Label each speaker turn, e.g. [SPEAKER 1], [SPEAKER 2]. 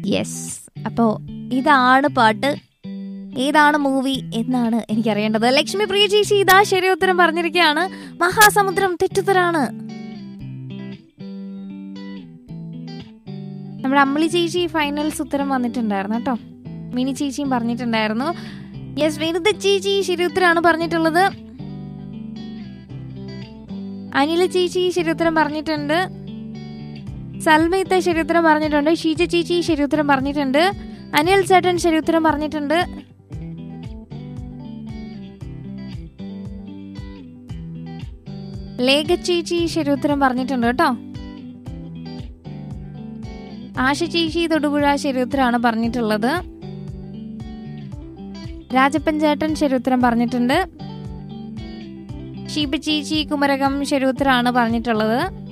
[SPEAKER 1] yes അപ്പോൾ ഇതാണ് പാട്ട് ഏതാണ് മൂവി എന്നാണ് എനിക്കറിയേണ്ടത് ലക്ഷ്മി പ്രിയ ചേച്ചി ഇതാ ശരി ഉത്തരം പറഞ്ഞിരിക്കുകയാണ് മഹാസമുദ്രം തെറ്റുത്തരാണ് നമ്മുടെ അമ്മിളി ചേച്ചി ഫൈനൽസ് ഉത്തരം വന്നിട്ടുണ്ടായിരുന്നു കേട്ടോ മിനി ചേച്ചിയും പറഞ്ഞിട്ടുണ്ടായിരുന്നു യെസ് വെറുതെ ചേച്ചി ശരി ഉത്തരമാണ് പറഞ്ഞിട്ടുള്ളത് അനില ചേച്ചി ശരി ഉത്തരം പറഞ്ഞിട്ടുണ്ട് സൽമയിത്ത ശരി ഉത്തരം പറഞ്ഞിട്ടുണ്ട് ഷീജ ചേച്ചി ശരി ഉത്തരം പറഞ്ഞിട്ടുണ്ട് അനിൽ ചേട്ടൻ ശരി ഉത്തരം പറഞ്ഞിട്ടുണ്ട് ലേഖ ചേച്ചി ശരി ഉത്തരം പറഞ്ഞിട്ടുണ്ട് കേട്ടോ ആശ ചേച്ചി തൊടുപുഴ ശരി ഉത്തരമാണ് പറഞ്ഞിട്ടുള്ളത് രാജപ്പൻ ചേട്ടൻ ശരി ഉത്തരം പറഞ്ഞിട്ടുണ്ട് ഷീബ ചേച്ചി കുമരകം ശരി ഉത്തരമാണ് പറഞ്ഞിട്ടുള്ളത്